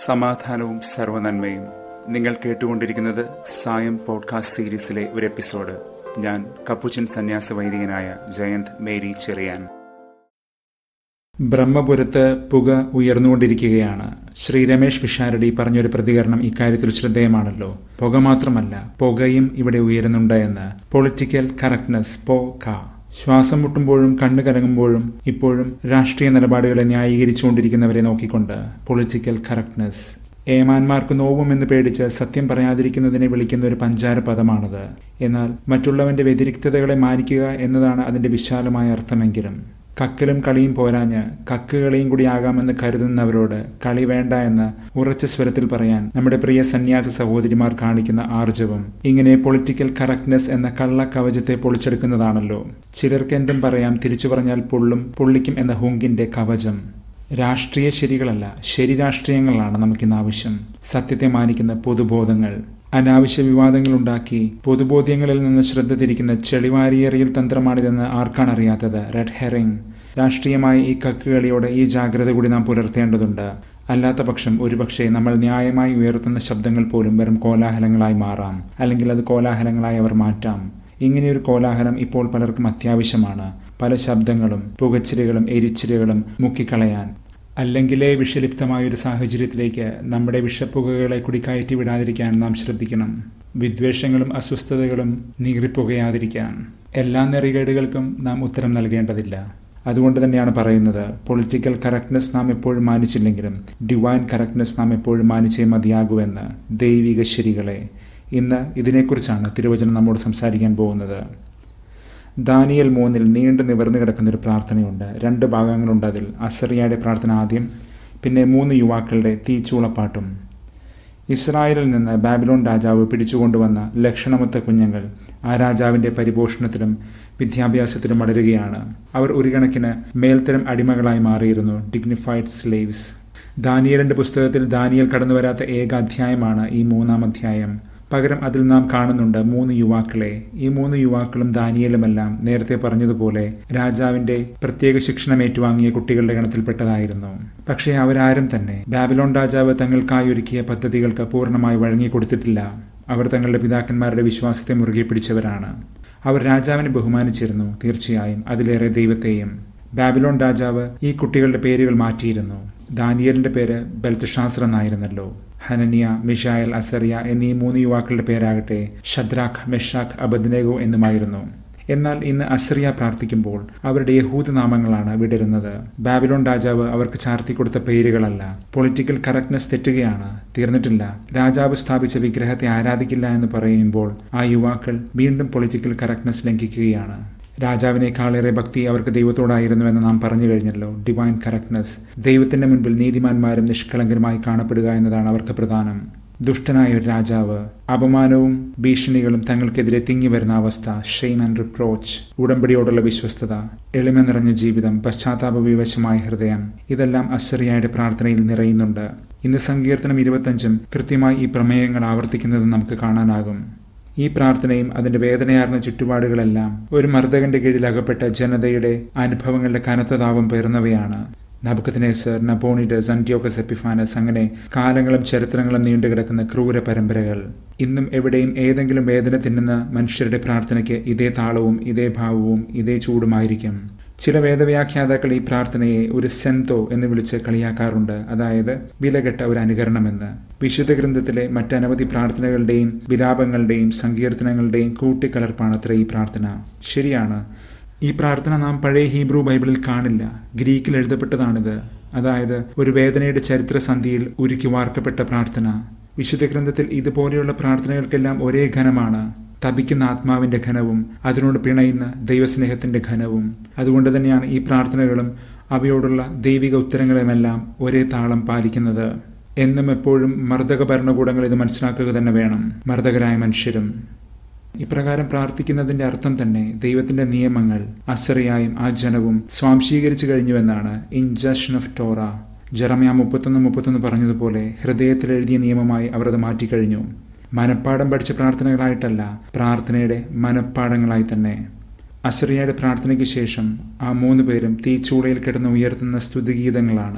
സമാധാനവും സർവനന്മയും നിങ്ങൾ കേട്ടുകൊണ്ടിരിക്കുന്നത് സായം പോഡ്കാസ്റ്റ് സീരീസിലെ ഒരു എപ്പിസോഡ് ഞാൻ കപ്പുച്ചൻ സന്യാസ വൈദികനായ ജയന്ത് മേരി ചെറിയാൻ ബ്രഹ്മപുരത്ത് പുക ഉയർന്നുകൊണ്ടിരിക്കുകയാണ് ശ്രീ രമേശ് വിഷാരടി പറഞ്ഞൊരു പ്രതികരണം ഇക്കാര്യത്തിൽ ശ്രദ്ധേയമാണല്ലോ പുക മാത്രമല്ല പുകയും ഇവിടെ ഉയരുന്നുണ്ട് എന്ന് പൊളിറ്റിക്കൽ കറക്റ്റ്നസ് പോ ക ശ്വാസം മുട്ടുമ്പോഴും കണ്ണു കലങ്ങുമ്പോഴും ഇപ്പോഴും രാഷ്ട്രീയ നിലപാടുകളെ ന്യായീകരിച്ചുകൊണ്ടിരിക്കുന്നവരെ നോക്കിക്കൊണ്ട് പൊളിറ്റിക്കൽ കറക്റ്റ്നസ് ഏമാന്മാർക്ക് നോവുമെന്ന് പേടിച്ച് സത്യം പറയാതിരിക്കുന്നതിനെ വിളിക്കുന്ന ഒരു പഞ്ചാര പദമാണത് എന്നാൽ മറ്റുള്ളവന്റെ വ്യതിരിക്തതകളെ മാനിക്കുക എന്നതാണ് അതിന്റെ വിശാലമായ അർത്ഥമെങ്കിലും കക്കലും കളിയും പോരാഞ്ഞ് കക്ക് കളിയും കൂടി ആകാമെന്ന് കരുതുന്നവരോട് കളി വേണ്ട എന്ന് ഉറച്ച സ്വരത്തിൽ പറയാൻ നമ്മുടെ പ്രിയ സന്യാസ സഹോദരിമാർ കാണിക്കുന്ന ആർജവം ഇങ്ങനെ പൊളിറ്റിക്കൽ കറക്റ്റ്നെസ് എന്ന കള്ള കവചത്തെ പൊളിച്ചെടുക്കുന്നതാണല്ലോ ചിലർക്ക് എന്തും പറയാം തിരിച്ചു പറഞ്ഞാൽ പൊള്ളും പൊള്ളിക്കും എന്ന ഹുങ്കിന്റെ കവചം രാഷ്ട്രീയ ശരികളല്ല ശരി രാഷ്ട്രീയങ്ങളാണ് നമുക്കിന്ന് ആവശ്യം സത്യത്തെ മാനിക്കുന്ന പൊതുബോധങ്ങൾ അനാവശ്യ വിവാദങ്ങൾ ഉണ്ടാക്കി പൊതുബോധ്യങ്ങളിൽ നിന്ന് ശ്രദ്ധ തിരിക്കുന്ന ചെളിവാരിയേറിയൽ തന്ത്രമാണിതെന്ന് ആർക്കാണ് അറിയാത്തത് റെഡ് ഹെറിംഗ് രാഷ്ട്രീയമായ ഈ കക്കുകളിയോട് ഈ ജാഗ്രത കൂടി നാം പുലർത്തേണ്ടതുണ്ട് അല്ലാത്ത പക്ഷം ഒരുപക്ഷെ നമ്മൾ ന്യായമായി ഉയർത്തുന്ന ശബ്ദങ്ങൾ പോലും വെറും കോലാഹലങ്ങളായി മാറാം അല്ലെങ്കിൽ അത് കോലാഹലങ്ങളായി അവർ മാറ്റാം ഇങ്ങനെയൊരു കോലാഹലം ഇപ്പോൾ പലർക്കും അത്യാവശ്യമാണ് പല ശബ്ദങ്ങളും പുകച്ചിലുകളും എരിച്ചിലുകളും മുക്കിക്കളയാൻ അല്ലെങ്കിലേ വിഷലിപ്തമായ ഒരു സാഹചര്യത്തിലേക്ക് നമ്മുടെ വിഷപ്പുകകളെ കൂടി കയറ്റി വിടാതിരിക്കാൻ നാം ശ്രദ്ധിക്കണം വിദ്വേഷങ്ങളും അസ്വസ്ഥതകളും നീറിപ്പുകയാതിരിക്കാൻ എല്ലാ നെറികേടുകൾക്കും നാം ഉത്തരം നൽകേണ്ടതില്ല അതുകൊണ്ട് തന്നെയാണ് പറയുന്നത് പൊളിറ്റിക്കൽ കറക്റ്റ്നെസ് നാം എപ്പോഴും മാനിച്ചില്ലെങ്കിലും ഡിവൈൻ കറക്റ്റ്നെസ് നാം എപ്പോഴും മാനിച്ചേ മതിയാകുമെന്ന് ദൈവിക ശരികളെ ഇന്ന് ഇതിനെക്കുറിച്ചാണ് തിരുവചനം നമ്മോട് സംസാരിക്കാൻ പോകുന്നത് ദാനിയൽ മൂന്നിൽ നീണ്ടു നിവർന്നു കിടക്കുന്ന ഒരു പ്രാർത്ഥനയുണ്ട് രണ്ട് ഭാഗങ്ങളുണ്ട് അതിൽ അസറിയയുടെ പ്രാർത്ഥന ആദ്യം പിന്നെ മൂന്ന് യുവാക്കളുടെ തീച്ചൂളപ്പാട്ടും ഇസ്രായേലിൽ നിന്ന് ബാബിലോൺ രാജാവ് പിടിച്ചുകൊണ്ടുവന്ന ലക്ഷണമൊത്ത കുഞ്ഞുങ്ങൾ ആ രാജാവിന്റെ പരിപോഷണത്തിലും വിദ്യാഭ്യാസത്തിലും വളരുകയാണ് അവർ ഒരു കണക്കിന് മേൽത്തരം അടിമകളായി മാറിയിരുന്നു ഡിഗ്നിഫൈഡ് സ്ലേവ്സ് ദാനിയലിന്റെ പുസ്തകത്തിൽ ദാനിയൽ കടന്നു വരാത്ത ഏക അധ്യായമാണ് ഈ മൂന്നാം അധ്യായം പകരം അതിൽ നാം കാണുന്നുണ്ട് മൂന്ന് യുവാക്കളെ ഈ മൂന്ന് യുവാക്കളും ദാനിയലുമെല്ലാം നേരത്തെ പറഞ്ഞതുപോലെ രാജാവിന്റെ പ്രത്യേക ശിക്ഷണം ഏറ്റുവാങ്ങിയ കുട്ടികളുടെ ഗണത്തിൽപ്പെട്ടതായിരുന്നു പക്ഷേ അവരാരും തന്നെ ബാബിലോൺ രാജാവ് തങ്ങൾക്കായി ഒരുക്കിയ പദ്ധതികൾക്ക് പൂർണ്ണമായി വഴങ്ങിക്കൊടുത്തിട്ടില്ല അവർ തങ്ങളുടെ പിതാക്കന്മാരുടെ വിശ്വാസത്തെ മുറുകെ പിടിച്ചവരാണ് അവർ രാജാവിനെ ബഹുമാനിച്ചിരുന്നു തീർച്ചയായും അതിലേറെ ദൈവത്തെയും ബാബിലോൺ രാജാവ് ഈ കുട്ടികളുടെ പേരുകൾ മാറ്റിയിരുന്നു ദാനിയലിന്റെ പേര് ബൽത്തഷാസ്ര എന്നായിരുന്നല്ലോ ഹനനിയ മിഷായൽ അസറിയ എന്നീ മൂന്ന് യുവാക്കളുടെ പേരാകട്ടെ ഷദ്രാഖ് മെഷാഖ് അബദ്നേഗോ എന്നുമായിരുന്നു എന്നാൽ ഇന്ന് അസറിയ പ്രാർത്ഥിക്കുമ്പോൾ അവരുടെ യഹൂദ നാമങ്ങളാണ് വിടരുന്നത് ബാബിലോൺ രാജാവ് അവർക്ക് ചാർത്തിക്കൊടുത്ത പേരുകളല്ല പൊളിറ്റിക്കൽ കറക്റ്റ്നെസ് തെറ്റുകയാണ് തീർന്നിട്ടില്ല രാജാവ് സ്ഥാപിച്ച വിഗ്രഹത്തെ ആരാധിക്കില്ല എന്ന് പറയുമ്പോൾ ആ യുവാക്കൾ വീണ്ടും പൊളിറ്റിക്കൽ കറക്റ്റ്നെസ് ലംഘിക്കുകയാണ് രാജാവിനേക്കാളേറെ ഭക്തി അവർക്ക് ദൈവത്തോടായിരുന്നുവെന്ന് നാം പറഞ്ഞു കഴിഞ്ഞല്ലോ ഡിവൈൻ കറക്റ്റ്നസ് ദൈവത്തിന്റെ മുൻപിൽ നീതിമാന്മാരും നിഷ്കളങ്കരുമായി കാണപ്പെടുക എന്നതാണ് അവർക്ക് പ്രധാനം ദുഷ്ടനായ ഒരു രാജാവ് അപമാനവും ഭീഷണികളും തങ്ങൾക്കെതിരെ തിങ്ങി വരുന്ന അവസ്ഥ ഷെയിം ആൻഡ് റിപ്രോച്ച് ഉടമ്പടിയോടുള്ള വിശ്വസ്തത എളിമ നിറഞ്ഞ ജീവിതം പശ്ചാത്താപ വിവശമായ ഹൃദയം ഇതെല്ലാം അശ്വറിയായുടെ പ്രാർത്ഥനയിൽ നിറയുന്നുണ്ട് ഇന്ന് സങ്കീർത്തനം ഇരുപത്തഞ്ചും കൃത്യമായി ഈ പ്രമേയങ്ങൾ ആവർത്തിക്കുന്നത് നമുക്ക് കാണാനാകും ഈ പ്രാർത്ഥനയും അതിന്റെ വേദനയാർന്ന ചുറ്റുപാടുകളെല്ലാം ഒരു മർദ്ദകന്റെ കീഴിൽ അകപ്പെട്ട ജനതയുടെ അനുഭവങ്ങളുടെ കനത്ത താപം പേർന്നവയാണ് നബുക്കത്തിനേസർ നബോണിഡസ് അന്ത്യോക്കസ് എപ്പിഫാനസ് അങ്ങനെ കാലങ്ങളും ചരിത്രങ്ങളും നീണ്ടുകിടക്കുന്ന ക്രൂര പരമ്പരകൾ ഇന്നും എവിടെയും ഏതെങ്കിലും വേദന തിന്നുന്ന മനുഷ്യരുടെ പ്രാർത്ഥനയ്ക്ക് ഇതേ താളവും ഇതേ ഭാവവും ഇതേ ചൂടുമായിരിക്കും ചില വേദവ്യാഖ്യാതാക്കൾ ഈ പ്രാർത്ഥനയെ ഒരു സെന്തോ എന്ന് വിളിച്ച് കളിയാക്കാറുണ്ട് അതായത് വിലകെട്ട ഒരു അനുകരണമെന്ന് വിശുദ്ധ ഗ്രന്ഥത്തിലെ മറ്റനവധി പ്രാർത്ഥനകളുടെയും വിലാപങ്ങളുടെയും സങ്കീർത്തനങ്ങളുടെയും കൂട്ടിക്കലർപ്പാണത്ര ഈ പ്രാർത്ഥന ശരിയാണ് ഈ പ്രാർത്ഥന നാം പഴയ ഹീബ്രു ബൈബിളിൽ കാണില്ല ഗ്രീക്കിൽ എഴുതപ്പെട്ടതാണിത് അതായത് ഒരു വേദനയുടെ ചരിത്രസന്ധിയിൽ ഉരുക്കി വാർക്കപ്പെട്ട പ്രാർത്ഥന വിശുദ്ധ ഗ്രന്ഥത്തിൽ ഇതുപോലെയുള്ള പ്രാർത്ഥനകൾക്കെല്ലാം ഒരേ ഘനമാണ് തപിക്കുന്ന ആത്മാവിന്റെ ഘനവും അതിനോട് പിണയുന്ന ദൈവസ്നേഹത്തിന്റെ ഘനവും അതുകൊണ്ട് തന്നെയാണ് ഈ പ്രാർത്ഥനകളും അവയോടുള്ള ദൈവിക ഉത്തരങ്ങളുമെല്ലാം ഒരേ താളം പാലിക്കുന്നത് എന്നും എപ്പോഴും മർദ്ദക ഭരണകൂടങ്ങൾ ഇത് മനസ്സിലാക്കുക തന്നെ വേണം മർദ്ദകരായ മനുഷ്യരും ഇപ്രകാരം പ്രാർത്ഥിക്കുന്നതിന്റെ അർത്ഥം തന്നെ ദൈവത്തിന്റെ നിയമങ്ങൾ അസറിയായും ആ ജനവും സ്വാംശീകരിച്ചു കഴിഞ്ഞുവെന്നാണ് ഇൻജഷൻ ഓഫ് ടോറ ജറമയ മുപ്പത്തൊന്ന് മുപ്പത്തൊന്ന് പറഞ്ഞതുപോലെ ഹൃദയത്തിൽ എഴുതിയ നിയമമായി അവർ അത് മാറ്റിക്കഴിഞ്ഞു മനപ്പാടം പഠിച്ച പ്രാർത്ഥനകളായിട്ടല്ല പ്രാർത്ഥനയുടെ മനപ്പാടങ്ങളായി തന്നെ അസറിയയുടെ പ്രാർത്ഥനയ്ക്ക് ശേഷം ആ മൂന്ന് പേരും തീച്ചൂളയിൽ കിടന്ന് ഉയർത്തുന്ന സ്തുതിഗീതങ്ങളാണ്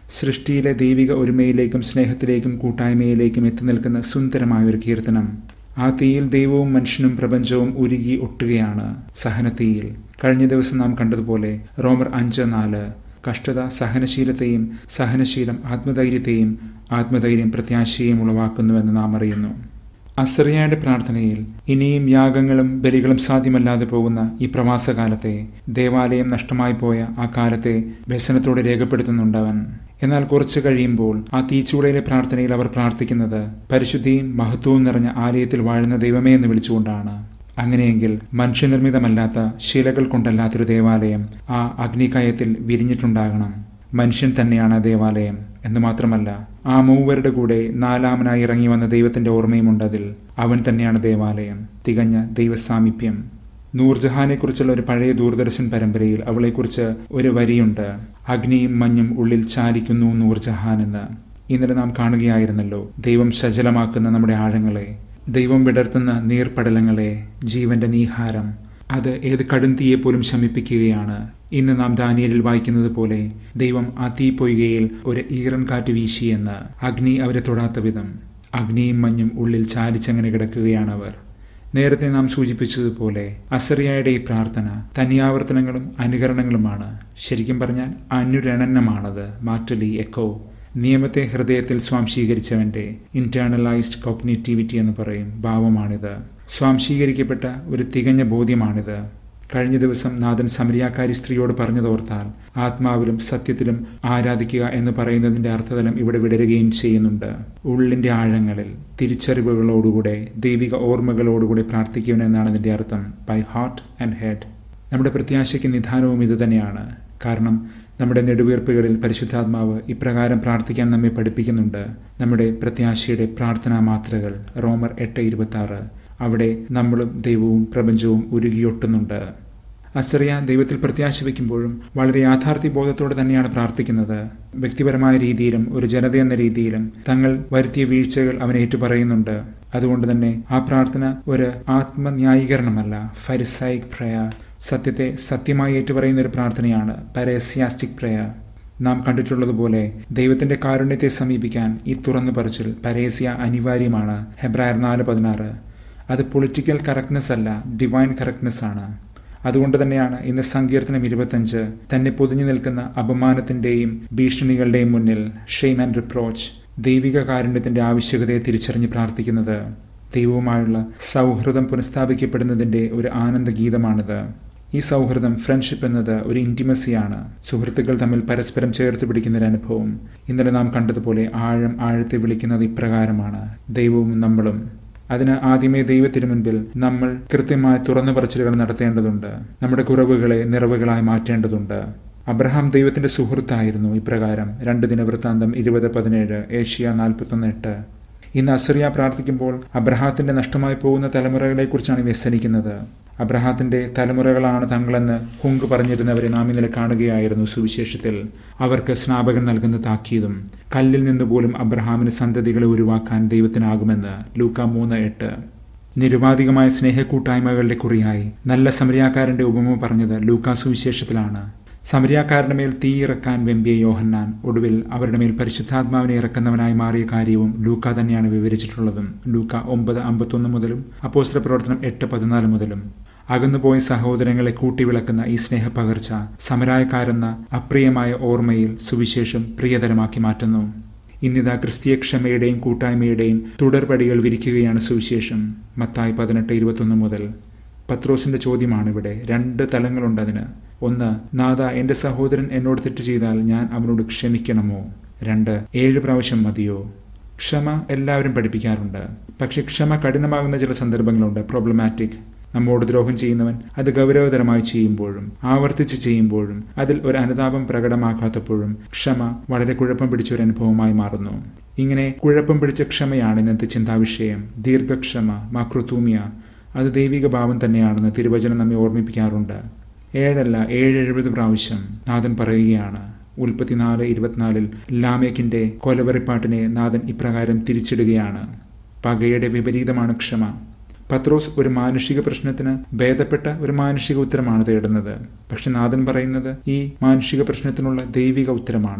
സൃഷ്ടിയിലെ ദൈവിക ഒരുമയിലേക്കും സ്നേഹത്തിലേക്കും കൂട്ടായ്മയിലേക്കും എത്തി നിൽക്കുന്ന സുന്ദരമായ ഒരു കീർത്തനം ആ തീയിൽ ദൈവവും മനുഷ്യനും പ്രപഞ്ചവും ഉരുകി ഒട്ടുകയാണ് സഹനത്തീയിൽ കഴിഞ്ഞ ദിവസം നാം കണ്ടതുപോലെ റോമർ അഞ്ച് നാല് കഷ്ടത സഹനശീലത്തെയും സഹനശീലം ആത്മധൈര്യത്തെയും ആത്മധൈര്യം പ്രത്യാശയെയും ഉളവാക്കുന്നുവെന്ന് നാം അറിയുന്നു അസറിയയുടെ പ്രാർത്ഥനയിൽ ഇനിയും യാഗങ്ങളും ബലികളും സാധ്യമല്ലാതെ പോകുന്ന ഈ പ്രവാസകാലത്തെ ദേവാലയം നഷ്ടമായി പോയ ആ കാലത്തെ വ്യസനത്തോടെ രേഖപ്പെടുത്തുന്നുണ്ടവൻ എന്നാൽ കുറച്ചു കഴിയുമ്പോൾ ആ തീച്ചൂളയിലെ പ്രാർത്ഥനയിൽ അവർ പ്രാർത്ഥിക്കുന്നത് പരിശുദ്ധിയും മഹത്വവും നിറഞ്ഞ ആലയത്തിൽ വാഴുന്ന ദൈവമേ എന്ന് വിളിച്ചുകൊണ്ടാണ് അങ്ങനെയെങ്കിൽ മനുഷ്യനിർമ്മിതമല്ലാത്ത ശിലകൾ കൊണ്ടല്ലാത്തൊരു ദേവാലയം ആ അഗ്നികയത്തിൽ വിരിഞ്ഞിട്ടുണ്ടാകണം മനുഷ്യൻ തന്നെയാണ് ദേവാലയം എന്ന് മാത്രമല്ല ആ മൂവരുടെ കൂടെ നാലാമനായി ഇറങ്ങി വന്ന ദൈവത്തിന്റെ ഓർമ്മയുമുണ്ട് അതിൽ അവൻ തന്നെയാണ് ദേവാലയം തികഞ്ഞ ദൈവസാമീപ്യം നൂർജഹാനെ കുറിച്ചുള്ള ഒരു പഴയ ദൂരദർശൻ പരമ്പരയിൽ അവളെക്കുറിച്ച് ഒരു വരിയുണ്ട് അഗ്നിയും മഞ്ഞും ഉള്ളിൽ ചാലിക്കുന്നു നൂർജഹാൻ എന്ന് ഇന്നലെ നാം കാണുകയായിരുന്നല്ലോ ദൈവം ശജലമാക്കുന്ന നമ്മുടെ ആഴങ്ങളെ ദൈവം വിടർത്തുന്ന നീർപ്പടലങ്ങളെ ജീവന്റെ നീഹാരം അത് ഏത് കടുംതീയെ പോലും ശമിപ്പിക്കുകയാണ് ഇന്ന് നാം ദാനിയലിൽ വായിക്കുന്നത് പോലെ ദൈവം ആ തീ പൊയ്കയിൽ ഒരു ഈറൻ കാറ്റ് വീശിയെന്ന് അഗ്നി അവരെ തൊടാത്ത വിധം അഗ്നിയും മഞ്ഞും ഉള്ളിൽ ചാലിച്ചങ്ങനെ കിടക്കുകയാണ് അവർ നേരത്തെ നാം സൂചിപ്പിച്ചതുപോലെ അസറിയയുടെ ഈ പ്രാർത്ഥന തനിയാവർത്തനങ്ങളും അനുകരണങ്ങളുമാണ് ശരിക്കും പറഞ്ഞാൽ അനുരണനമാണത് മാറ്റലി എക്കോ നിയമത്തെ ഹൃദയത്തിൽ സ്വാംശീകരിച്ചവന്റെ ഇന്റേണലൈസ്ഡ് കോഗ്നേറ്റിവിറ്റി എന്ന് പറയും ഭാവമാണിത് സ്വാംശീകരിക്കപ്പെട്ട ഒരു തികഞ്ഞ ബോധ്യമാണിത് കഴിഞ്ഞ ദിവസം നാഥൻ സമരിയാക്കാരി സ്ത്രീയോട് പറഞ്ഞതോർത്താൽ ആത്മാവിലും സത്യത്തിലും ആരാധിക്കുക എന്ന് പറയുന്നതിന്റെ അർത്ഥതലം ഇവിടെ വിടരുകയും ചെയ്യുന്നുണ്ട് ഉള്ളിന്റെ ആഴങ്ങളിൽ തിരിച്ചറിവുകളോടുകൂടെ ദൈവിക ഓർമ്മകളോടുകൂടെ പ്രാർത്ഥിക്കുവനെന്നാണ് ഇതിന്റെ അർത്ഥം ബൈ ഹാർട്ട് ആൻഡ് ഹെഡ് നമ്മുടെ പ്രത്യാശയ്ക്ക് നിധാനവും ഇത് തന്നെയാണ് കാരണം നമ്മുടെ നെടുവീർപ്പുകളിൽ പരിശുദ്ധാത്മാവ് ഇപ്രകാരം പ്രാർത്ഥിക്കാൻ നമ്മെ പഠിപ്പിക്കുന്നുണ്ട് നമ്മുടെ പ്രത്യാശയുടെ പ്രാർത്ഥനാ മാത്രകൾ റോമർ എട്ട് ഇരുപത്തി ആറ് അവിടെ നമ്മളും ദൈവവും പ്രപഞ്ചവും ഉരുകിയൊട്ടുന്നുണ്ട് അസറിയ ദൈവത്തിൽ പ്രത്യാശ വയ്ക്കുമ്പോഴും വളരെ യാഥാർത്ഥ്യ ബോധത്തോടെ തന്നെയാണ് പ്രാർത്ഥിക്കുന്നത് വ്യക്തിപരമായ രീതിയിലും ഒരു ജനത എന്ന രീതിയിലും തങ്ങൾ വരുത്തിയ വീഴ്ചകൾ അവൻ ഏറ്റുപറയുന്നുണ്ട് അതുകൊണ്ട് തന്നെ ആ പ്രാർത്ഥന ഒരു ആത്മന്യായീകരണമല്ല ഫരിസൈക് പ്രയ സത്യത്തെ സത്യമായി ഏറ്റുപറയുന്ന ഒരു പ്രാർത്ഥനയാണ് പരസ്യാസ്റ്റിക് പ്രയ നാം കണ്ടിട്ടുള്ളതുപോലെ ദൈവത്തിന്റെ കാരുണ്യത്തെ സമീപിക്കാൻ ഈ തുറന്നു പറച്ചിൽ പരേസ്യ അനിവാര്യമാണ് ഹെബ്രായർ നാല് പതിനാറ് അത് പൊളിറ്റിക്കൽ കറക്റ്റ്നെസ് അല്ല ഡിവൈൻ കറക്റ്റ്നെസ് ആണ് അതുകൊണ്ട് തന്നെയാണ് ഇന്ന് സങ്കീർത്തനം ഇരുപത്തഞ്ച് തന്നെ പൊതിഞ്ഞു നിൽക്കുന്ന അപമാനത്തിന്റെയും ഭീഷണികളുടെയും മുന്നിൽ ഷെയിം ആൻഡ് റിപ്രോച്ച് ദൈവിക കാരുണ്യത്തിന്റെ ആവശ്യകതയെ തിരിച്ചറിഞ്ഞ് പ്രാർത്ഥിക്കുന്നത് ദൈവവുമായുള്ള സൗഹൃദം പുനഃസ്ഥാപിക്കപ്പെടുന്നതിന്റെ ഒരു ആനന്ദ ഗീതമാണിത് ഈ സൗഹൃദം ഫ്രണ്ട്ഷിപ്പ് എന്നത് ഒരു ഇന്റിമസിയാണ് സുഹൃത്തുക്കൾ തമ്മിൽ പരസ്പരം ചേർത്ത് പിടിക്കുന്ന ഒരു അനുഭവം ഇന്നലെ നാം കണ്ടതുപോലെ ആഴം ആഴത്തെ വിളിക്കുന്നത് ഇപ്രകാരമാണ് ദൈവവും നമ്മളും അതിന് ആദ്യമേ ദൈവത്തിനു മുൻപിൽ നമ്മൾ കൃത്യമായ തുറന്നു പറച്ചിലുകൾ നടത്തേണ്ടതുണ്ട് നമ്മുടെ കുറവുകളെ നിറവുകളായി മാറ്റേണ്ടതുണ്ട് അബ്രഹാം ദൈവത്തിന്റെ സുഹൃത്തായിരുന്നു ഇപ്രകാരം രണ്ട് ദിനവൃത്താന്തം ഇരുപത് പതിനേഴ് ഏഷ്യ നാൽപ്പത്തൊന്ന് എട്ട് ഇന്ന് അസറിയ പ്രാർത്ഥിക്കുമ്പോൾ അബ്രഹാത്തിന്റെ നഷ്ടമായി പോകുന്ന തലമുറകളെക്കുറിച്ചാണ് വ്യസനിക്കുന്നത് അബ്രഹാത്തിന്റെ തലമുറകളാണ് തങ്ങളെന്ന് ഹുങ്ക് പറഞ്ഞിരുന്നവരെ നാം ഇന്നലെ കാണുകയായിരുന്നു സുവിശേഷത്തിൽ അവർക്ക് സ്നാപകൻ നൽകുന്ന താക്കീതും കല്ലിൽ നിന്ന് പോലും അബ്രഹാമിന് സന്തതികളെ ഉരുവാക്കാൻ ദൈവത്തിനാകുമെന്ന് ലൂക്ക മൂന്ന് എട്ട് നിരുപാധികമായ സ്നേഹക്കൂട്ടായ്മകളുടെ കുറിയായി നല്ല സമരിയാക്കാരന്റെ ഉപമ പറഞ്ഞത് ലൂക്ക സുവിശേഷത്തിലാണ് സമരിയാക്കാരുടെ മേൽ തീയിറക്കാൻ വെമ്പിയ യോഹന്നാൻ ഒടുവിൽ അവരുടെ മേൽ പരിശുദ്ധാത്മാവിനെ ഇറക്കുന്നവനായി മാറിയ കാര്യവും ലൂക്ക തന്നെയാണ് വിവരിച്ചിട്ടുള്ളതും ലൂക്ക ഒമ്പത് അമ്പത്തൊന്ന് മുതലും അപ്പോസ്റ്റർ പ്രവർത്തനം എട്ട് പതിനാല് മുതലും അകന്നുപോയ സഹോദരങ്ങളെ കൂട്ടിവിളക്കുന്ന ഈ സ്നേഹപകർച്ച സമരായക്കാരെന്ന അപ്രിയമായ ഓർമ്മയിൽ സുവിശേഷം പ്രിയതരമാക്കി മാറ്റുന്നു ഇന്നിതാ ക്രിസ്തീയ ക്ഷമയുടെയും കൂട്ടായ്മയുടെയും തുടർപടികൾ വിരിക്കുകയാണ് സുവിശേഷം മത്തായി പതിനെട്ട് ഇരുപത്തൊന്ന് മുതൽ പത്രോസിന്റെ ചോദ്യമാണ് ഇവിടെ രണ്ട് തലങ്ങളുണ്ട് അതിന് ഒന്ന് നാഥ എന്റെ സഹോദരൻ എന്നോട് തെറ്റ് ചെയ്താൽ ഞാൻ അവനോട് ക്ഷമിക്കണമോ രണ്ട് ഏഴ് പ്രാവശ്യം മതിയോ ക്ഷമ എല്ലാവരും പഠിപ്പിക്കാറുണ്ട് പക്ഷെ ക്ഷമ കഠിനമാകുന്ന ചില സന്ദർഭങ്ങളുണ്ട് പ്രോബ്ലമാറ്റിക് നമ്മോട് ദ്രോഹം ചെയ്യുന്നവൻ അത് ഗൗരവതരമായി ചെയ്യുമ്പോഴും ആവർത്തിച്ച് ചെയ്യുമ്പോഴും അതിൽ ഒരു അനുതാപം പ്രകടമാക്കാത്തപ്പോഴും ക്ഷമ വളരെ കുഴപ്പം പിടിച്ച ഒരു അനുഭവമായി മാറുന്നു ഇങ്ങനെ കുഴപ്പം പിടിച്ച ക്ഷമയാണ് ഇന്നത്തെ ചിന്താവിഷയം ദീർഘക്ഷമ മാക്രുത്തൂമിയ അത് ദൈവിക ഭാവം തന്നെയാണെന്ന് തിരുവചനം നമ്മെ ഓർമ്മിപ്പിക്കാറുണ്ട് ഏഴല്ല ഏഴ് എഴുപത് പ്രാവശ്യം നാഥൻ പറയുകയാണ് ഉൽപ്പത്തിനാല് ഇരുപത്തിനാലിൽ ലാമേക്കിന്റെ കൊലവറിപ്പാട്ടിനെ നാഥൻ ഇപ്രകാരം തിരിച്ചിടുകയാണ് പകയുടെ വിപരീതമാണ് ക്ഷമ പത്രോസ് ഒരു മാനുഷിക പ്രശ്നത്തിന് ഭേദപ്പെട്ട ഒരു മാനുഷിക ഉത്തരമാണ് തേടുന്നത് പക്ഷെ നാഥൻ പറയുന്നത് ഈ മാനുഷിക പ്രശ്നത്തിനുള്ള ദൈവിക ഉത്തരമാണ്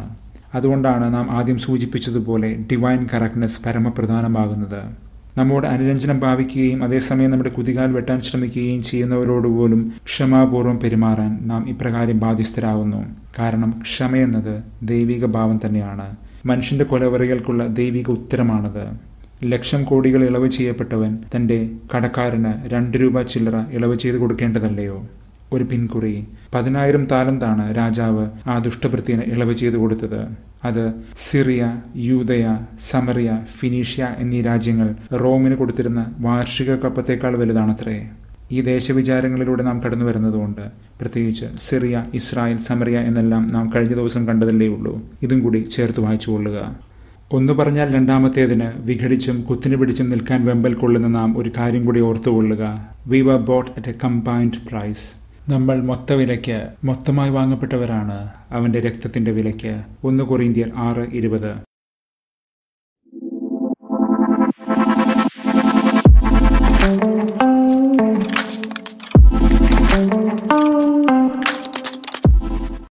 അതുകൊണ്ടാണ് നാം ആദ്യം സൂചിപ്പിച്ചതുപോലെ ഡിവൈൻ കറക്റ്റ്നെസ് പരമപ്രധാനമാകുന്നത് നമ്മോട് അനുരഞ്ജനം ഭാവിക്കുകയും അതേസമയം നമ്മുടെ കുതികാൽ വെട്ടാൻ ശ്രമിക്കുകയും ചെയ്യുന്നവരോട് പോലും ക്ഷമാപൂർവ്വം പെരുമാറാൻ നാം ഇപ്രകാരം ബാധ്യസ്ഥരാകുന്നു കാരണം ക്ഷമയെന്നത് ദൈവിക ഭാവം തന്നെയാണ് മനുഷ്യന്റെ കൊലവറികൾക്കുള്ള ദൈവിക ഉത്തരമാണത് ലക്ഷം കോടികൾ ഇളവ് ചെയ്യപ്പെട്ടവൻ തന്റെ കടക്കാരന് രണ്ട് രൂപ ചില്ലറ ഇളവ് ചെയ്തു കൊടുക്കേണ്ടതല്ലയോ ഒരു പിൻകുറി പതിനായിരം താലന്താണ് രാജാവ് ആ ദുഷ്ടഭൃത്യന് ഇളവ് ചെയ്തു കൊടുത്തത് അത് സിറിയ യൂതയ സമറിയ ഫിനീഷ്യ എന്നീ രാജ്യങ്ങൾ റോമിന് കൊടുത്തിരുന്ന വാർഷിക കപ്പത്തേക്കാൾ വലുതാണത്രേ ഈ ദേശവിചാരങ്ങളിലൂടെ നാം കടന്നു വരുന്നതുകൊണ്ട് പ്രത്യേകിച്ച് സിറിയ ഇസ്രായേൽ സമറിയ എന്നെല്ലാം നാം കഴിഞ്ഞ ദിവസം കണ്ടതല്ലേ ഉള്ളൂ ഇതും കൂടി ചേർത്ത് വായിച്ചുകൊള്ളുക ഒന്നു പറഞ്ഞാൽ രണ്ടാമത്തേതിന് വിഘടിച്ചും കുത്തിനു പിടിച്ചും നിൽക്കാൻ വെമ്പൽ കൊള്ളുന്ന നാം ഒരു കാര്യം കൂടി ഓർത്തുകൊള്ളുക we were bought at a combined price നമ്മൾ മൊത്ത വിലയ്ക്ക് മൊത്തമായി വാങ്ങപ്പെട്ടവരാണ് അവന്റെ രക്തത്തിന്റെ വിലയ്ക്ക് ഒന്ന് കൊറിന്ത്യർ ആറ് ഇരുപത് thank you